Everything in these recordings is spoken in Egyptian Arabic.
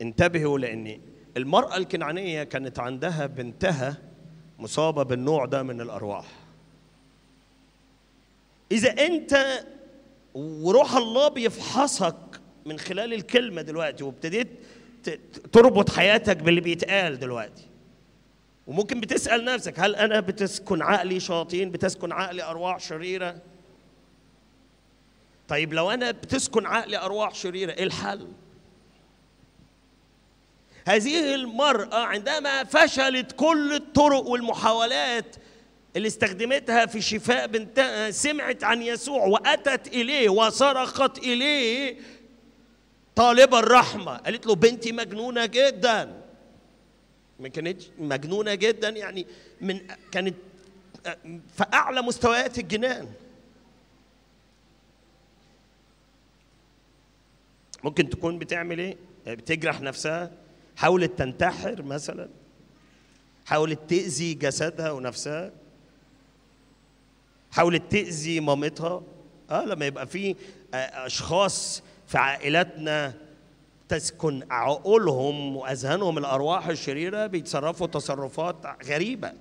انتبهوا لان المراه الكنعانيه كانت عندها بنتها مصابه بالنوع ده من الارواح اذا انت وروح الله بيفحصك من خلال الكلمه دلوقتي وابتديت ت- تربط حياتك باللي بيتقال دلوقتي وممكن بتسال نفسك هل انا بتسكن عقلي شياطين بتسكن عقلي ارواح شريره طيب لو انا بتسكن عقلي ارواح شريره ايه الحل هذه المراه عندما فشلت كل الطرق والمحاولات اللي استخدمتها في شفاء بنتها سمعت عن يسوع واتت اليه وصرخت اليه طالبه الرحمه قالت له بنتي مجنونه جدا ما كانتش مجنونه جدا يعني من كانت في اعلى مستويات الجنان ممكن تكون بتعمل ايه بتجرح نفسها حاولت تنتحر مثلا حاولت تاذي جسدها ونفسها حاولت تاذي مامتها اه لما يبقى في آه، اشخاص في عائلاتنا تسكن عقولهم واذهانهم الارواح الشريره بيتصرفوا تصرفات غريبه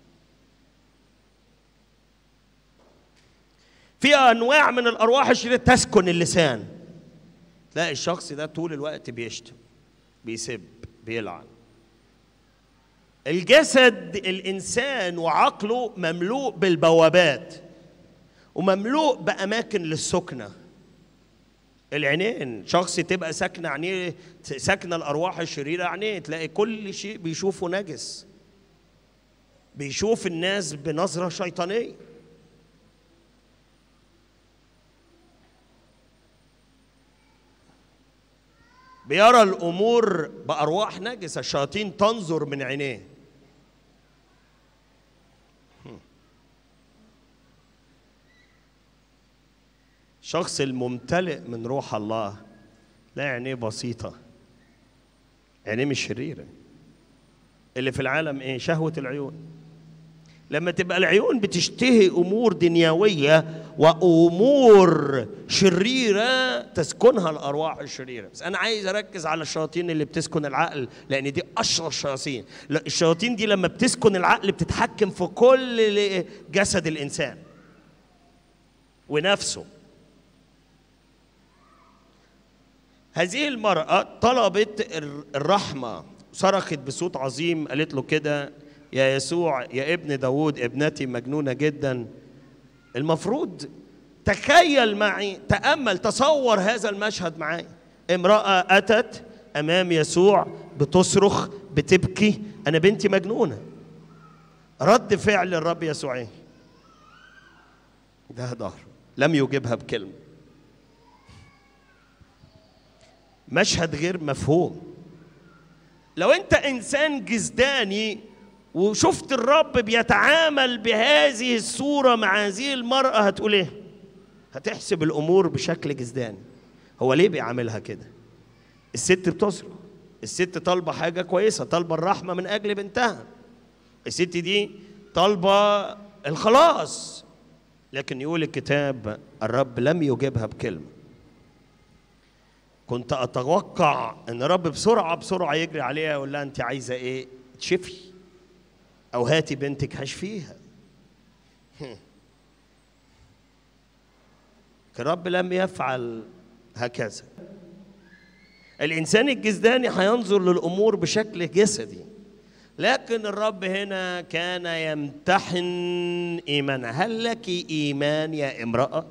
في انواع من الارواح الشريره تسكن اللسان تلاقي الشخص ده طول الوقت بيشتم بيسب بيلعن الجسد الانسان وعقله مملوء بالبوابات ومملوء باماكن للسكنه العينين شخص تبقى ساكنه عينيه ساكنه الارواح الشريره عينيه تلاقي كل شيء بيشوفه نجس بيشوف الناس بنظره شيطانيه بيرى الامور بارواح نجسه الشياطين تنظر من عينيه الشخص الممتلئ من روح الله لا عينيه بسيطه عينيه مش شريره اللي في العالم ايه شهوه العيون لما تبقى العيون بتشتهي امور دنيويه وامور شريره تسكنها الارواح الشريره بس انا عايز اركز على الشياطين اللي بتسكن العقل لان دي اشهر الشياطين لا، الشياطين دي لما بتسكن العقل بتتحكم في كل جسد الانسان ونفسه هذه المرأة طلبت الر- الرحمة صرخت بصوت عظيم قالت له كده يا يسوع يا ابن داود ابنتي مجنونة جدا المفروض تخيل معي تأمل تصور هذا المشهد معي امرأة أتت أمام يسوع بتصرخ بتبكي أنا بنتي مجنونة رد فعل الرب يسوع إيه؟ ده ظهر لم يجبها بكلمه مشهد غير مفهوم لو انت انسان جزداني وشفت الرب بيتعامل بهذه الصورة مع هذه المرأة هتقول ايه هتحسب الامور بشكل جزداني هو ليه بيعاملها كده الست بتصرخ الست طالبة حاجة كويسة طالبة الرحمة من أجل بنتها الست دي طالبة الخلاص لكن يقول الكتاب الرب لم يجبها بكلمه كنت اتوقع ان رب بسرعه بسرعه يجري عليها يقول لها انت عايزه ايه تشفي او هاتي بنتك هشفيها الرب لم يفعل هكذا الانسان الجسداني هينظر للامور بشكل جسدي لكن الرب هنا كان يمتحن ايمانها هل لك ايمان يا امراه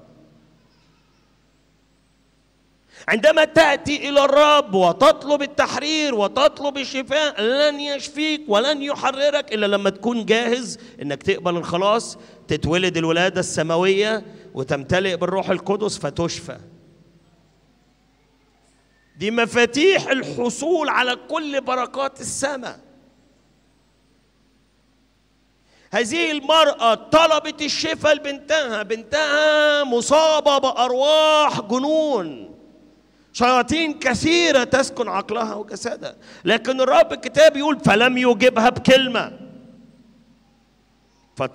عندما تأتي إلى الرب وتطلب التحرير وتطلب الشفاء لن يشفيك ولن يحررك إلا لما تكون جاهز إنك تقبل الخلاص تتولد الولادة السماوية وتمتلئ بالروح القدس فتشفى دي مفاتيح الحصول على كل بركات السماء هذه المرأة طلبت الشفاء لبنتها بنتها مصابة بأرواح جنون شياطين كثيرة تسكن عقلها وجسدها لكن الرب الكتاب يقول فلم يجبها بكلمة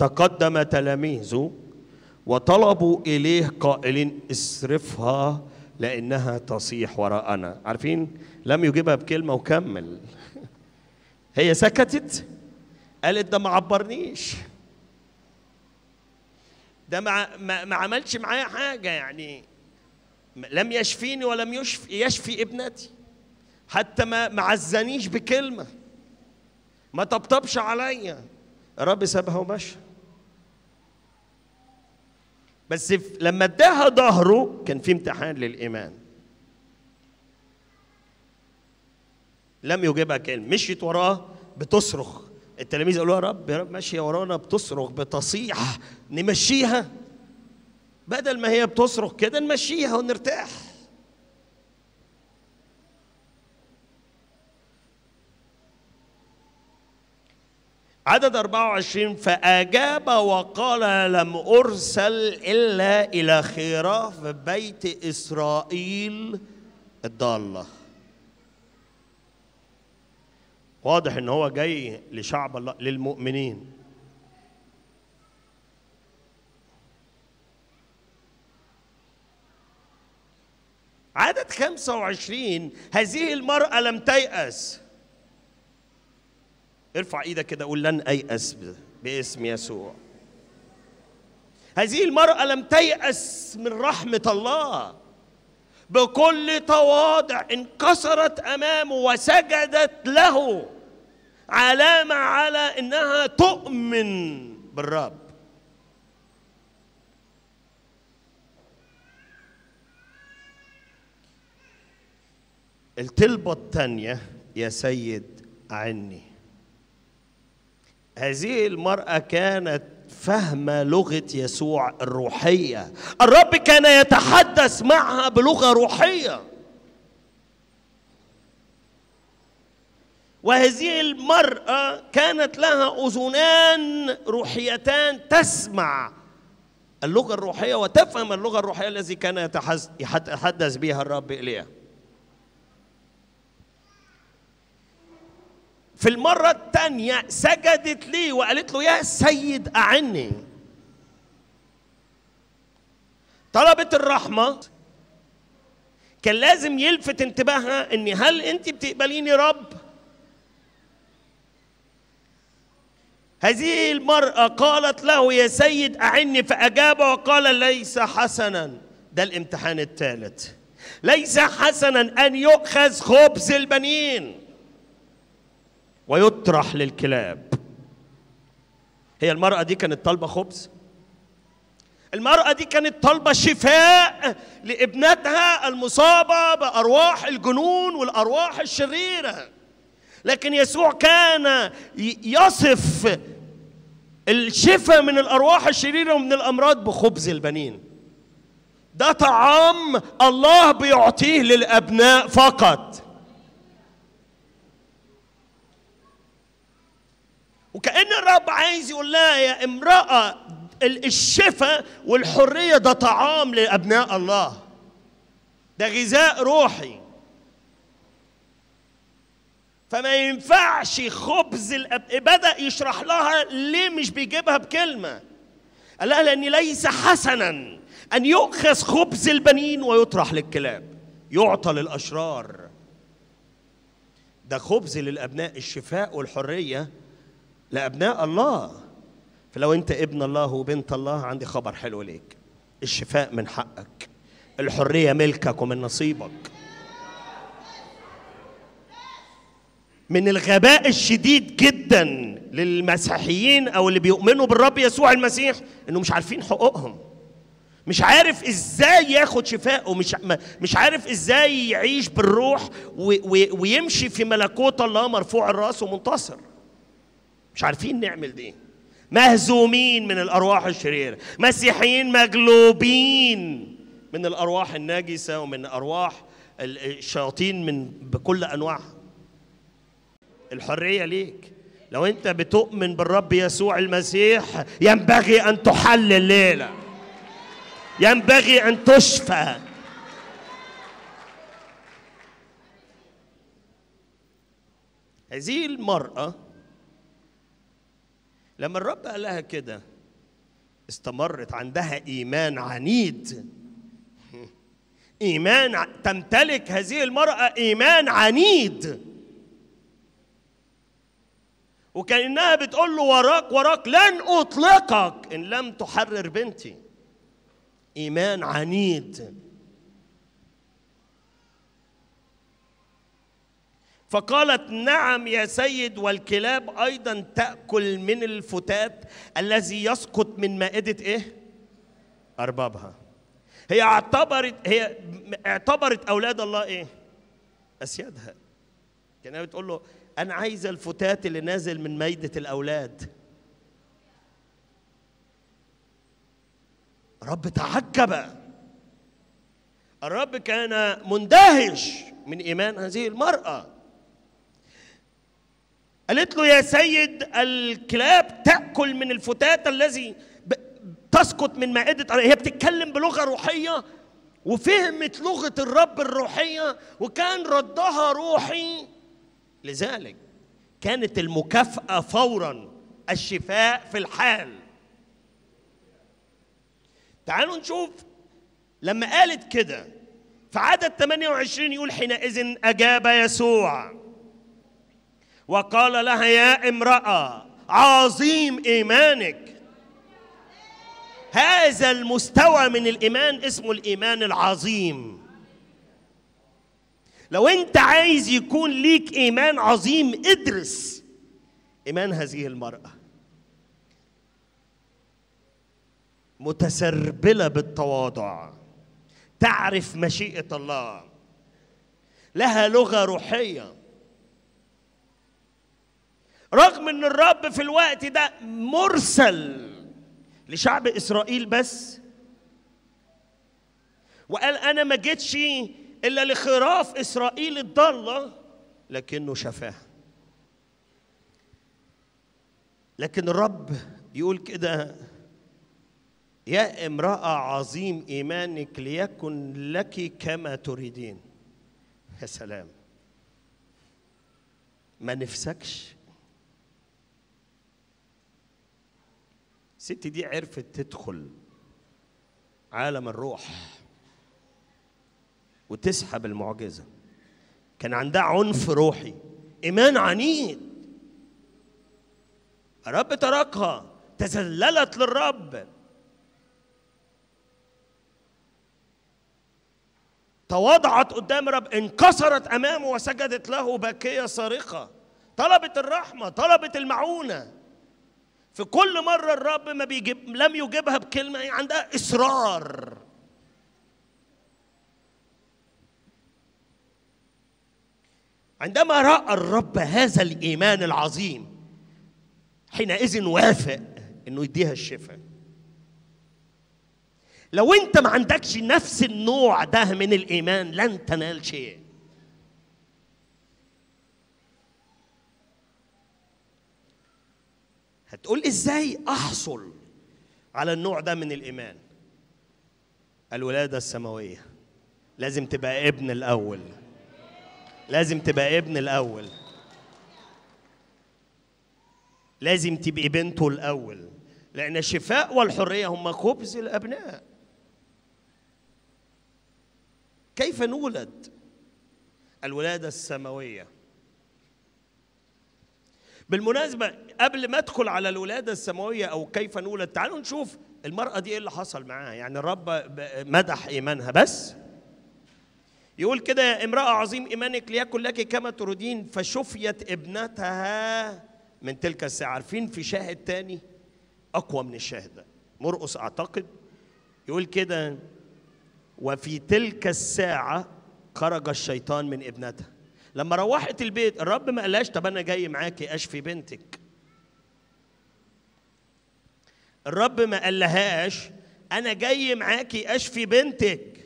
فتقدم تلاميذه وطلبوا إليه قائلين اصرفها لانها تصيح وراءنا عارفين لم يجيبها بكلمه وكمل هي سكتت قالت ده ما عبرنيش ده ما, ما, ما عملش معايا حاجه يعني لم يشفيني ولم يشفي يشفي ابنتي حتى ما ما عزنيش بكلمه ما طبطبش عليا الرب سابها ومشى بس لما اداها ظهره كان في امتحان للايمان لم يجيبها كلمه مشيت وراه بتصرخ التلاميذ قالوا يا رب يا رب ماشيه ورانا بتصرخ بتصيح نمشيها بدل ما هي بتصرخ كده نمشيها ونرتاح عدد 24 فأجاب وقال لم أرسل إلا إلى خراف بيت إسرائيل الضالة واضح ان هو جاي لشعب الله للمؤمنين عدد 25 هذه المرأة لم تيأس ارفع ايدك كده قول لن أيأس باسم يسوع هذه المرأة لم تيأس من رحمة الله بكل تواضع انكسرت امامه وسجدت له علامه على انها تؤمن بالرب الطلبه الثانيه يا سيد عني هذه المراه كانت فاهمه لغه يسوع الروحيه الرب كان يتحدث معها بلغه روحيه وهذه المراه كانت لها اذنان روحيتان تسمع اللغه الروحيه وتفهم اللغه الروحيه التي كان يتحدث بها الرب اليها في المرة الثانية سجدت لي وقالت له يا سيد أعني طلبت الرحمة كان لازم يلفت انتباهها ان هل انت بتقبليني رب هذه المرأة قالت له يا سيد أعني فأجاب وقال ليس حسنا ده الامتحان الثالث ليس حسنا أن يؤخذ خبز البنين ويطرح للكلاب هي المرأة دي كانت طالبة خبز المرأة دي كانت طالبة شفاء لابنتها المصابة بأرواح الجنون والأرواح الشريرة لكن يسوع كان يصف الشفاء من الأرواح الشريرة ومن الأمراض بخبز البنين ده طعام الله بيعطيه للأبناء فقط وكأن الرب عايز يقول لها يا امرأة الشفاء والحرية ده طعام لأبناء الله ده غذاء روحي فما ينفعش خبز الأب... بدأ يشرح لها ليه مش بيجيبها بكلمة قال لها لأن ليس حسنا أن يؤخذ خبز البنين ويطرح للكلاب يعطى للأشرار ده خبز للأبناء الشفاء والحرية لأبناء الله فلو أنت ابن الله وبنت الله عندي خبر حلو ليك الشفاء من حقك الحرية ملكك ومن نصيبك من الغباء الشديد جدا للمسيحيين او اللي بيؤمنوا بالرب يسوع المسيح انه مش عارفين حقوقهم مش عارف ازاي ياخد شفاء ومش مش عارف ازاي يعيش بالروح ويمشي في ملكوت الله مرفوع الراس ومنتصر مش عارفين نعمل دي مهزومين من الارواح الشريره مسيحيين مغلوبين من الارواح الناجسه ومن ارواح الشياطين من بكل انواعها الحريه ليك لو انت بتؤمن بالرب يسوع المسيح ينبغي ان تحل الليله ينبغي ان تشفى هذه المراه لما الرب قال لها كده استمرت عندها ايمان عنيد ايمان تمتلك هذه المراه ايمان عنيد وكانها بتقول له وراك وراك لن اطلقك ان لم تحرر بنتي ايمان عنيد فقالت نعم يا سيد والكلاب ايضا تاكل من الفتات الذي يسقط من مائده ايه اربابها هي اعتبرت هي اعتبرت اولاد الله ايه اسيادها كانها بتقول له انا عايزه الفتات اللي نازل من مائده الاولاد رب تعجب الرب كان مندهش من ايمان هذه المراه قالت له يا سيد الكلاب تاكل من الفتات الذي تسقط من مائده هي بتتكلم بلغه روحيه وفهمت لغه الرب الروحيه وكان ردها روحي لذلك كانت المكافاه فورا الشفاء في الحال تعالوا نشوف لما قالت كده في عدد 28 يقول حينئذ أجاب يسوع وقال لها يا امرأة عظيم إيمانك هذا المستوى من الإيمان اسمه الإيمان العظيم لو أنت عايز يكون ليك إيمان عظيم ادرس إيمان هذه المرأة متسربله بالتواضع تعرف مشيئه الله لها لغه روحيه رغم ان الرب في الوقت ده مرسل لشعب اسرائيل بس وقال انا ما جيتش الا لخراف اسرائيل الضاله لكنه شفاها لكن الرب يقول كده يا امرأة عظيم إيمانك ليكن لك كما تريدين يا سلام ما نفسكش الست دي عرفت تدخل عالم الروح وتسحب المعجزة كان عندها عنف روحي إيمان عنيد الرب تركها تذللت للرب تواضعت قدام رب انكسرت امامه وسجدت له باكيه صارخه طلبت الرحمه طلبت المعونه في كل مره الرب ما بيجيب لم يجيبها بكلمه هي عندها اصرار عندما راى الرب هذا الايمان العظيم حينئذ وافق انه يديها الشفاء لو انت ما عندكش نفس النوع ده من الايمان لن تنال شيء هتقول ازاي احصل على النوع ده من الايمان الولاده السماويه لازم تبقى ابن الاول لازم تبقى ابن الاول لازم تبقي بنته الاول لان الشفاء والحريه هم خبز الابناء كيف نولد الولاده السماويه بالمناسبه قبل ما ادخل على الولاده السماويه او كيف نولد تعالوا نشوف المراه دي ايه اللي حصل معاها يعني الرب مدح ايمانها بس يقول كده يا امراه عظيم ايمانك ليكن لك كما تريدين فشفيت ابنتها من تلك الساعه عارفين في شاهد تاني اقوى من الشاهد ده مرقس اعتقد يقول كده وفي تلك الساعة خرج الشيطان من ابنتها لما روحت البيت الرب ما قالهاش طب انا جاي معاكي اشفي بنتك الرب ما قالهاش انا جاي معاكي اشفي بنتك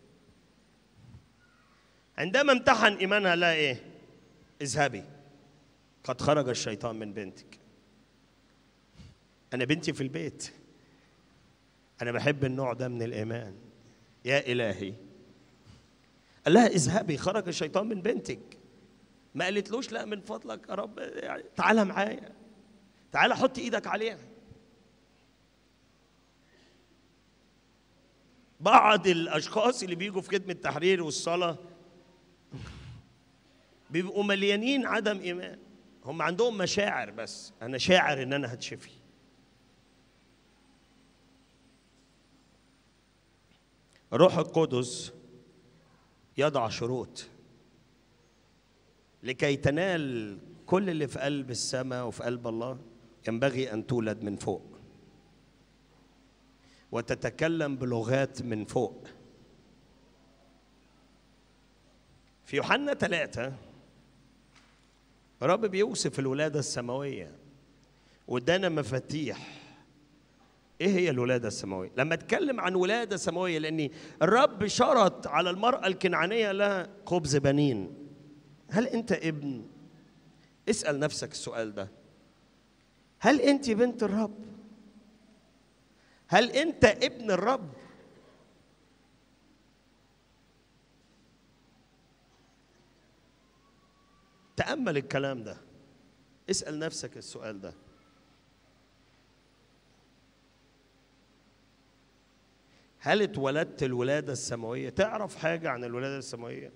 عندما امتحن ايمانها لا ايه اذهبي قد خرج الشيطان من بنتك انا بنتي في البيت انا بحب النوع ده من الايمان يا إلهي قال لها اذهبي خرج الشيطان من بنتك ما قالتلوش لا من فضلك يا رب يعني تعالى معايا تعالى حط ايدك عليها بعض الاشخاص اللي بيجوا في خدمه التحرير والصلاه بيبقوا مليانين عدم ايمان هم عندهم مشاعر بس انا شاعر ان انا هتشفي الروح القدس يضع شروط لكي تنال كل اللي في قلب السماء وفي قلب الله ينبغي ان تولد من فوق وتتكلم بلغات من فوق في يوحنا ثلاثة الرب بيوصف الولادة السماوية وادانا مفاتيح ايه هي الولادة السماوية؟ لما اتكلم عن ولادة سماوية لأن الرب شرط على المرأة الكنعانية لها خبز بنين هل أنت ابن؟ اسأل نفسك السؤال ده هل أنت بنت الرب؟ هل أنت ابن الرب؟ تأمل الكلام ده اسأل نفسك السؤال ده هل اتولدت الولادة السماوية؟ تعرف حاجة عن الولادة السماوية؟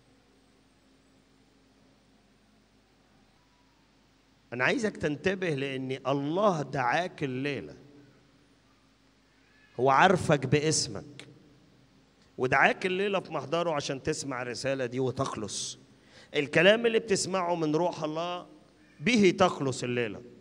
أنا عايزك تنتبه لأن الله دعاك الليلة هو عارفك باسمك ودعاك الليلة في محضره عشان تسمع الرسالة دي وتخلص الكلام اللي بتسمعه من روح الله به تخلص الليلة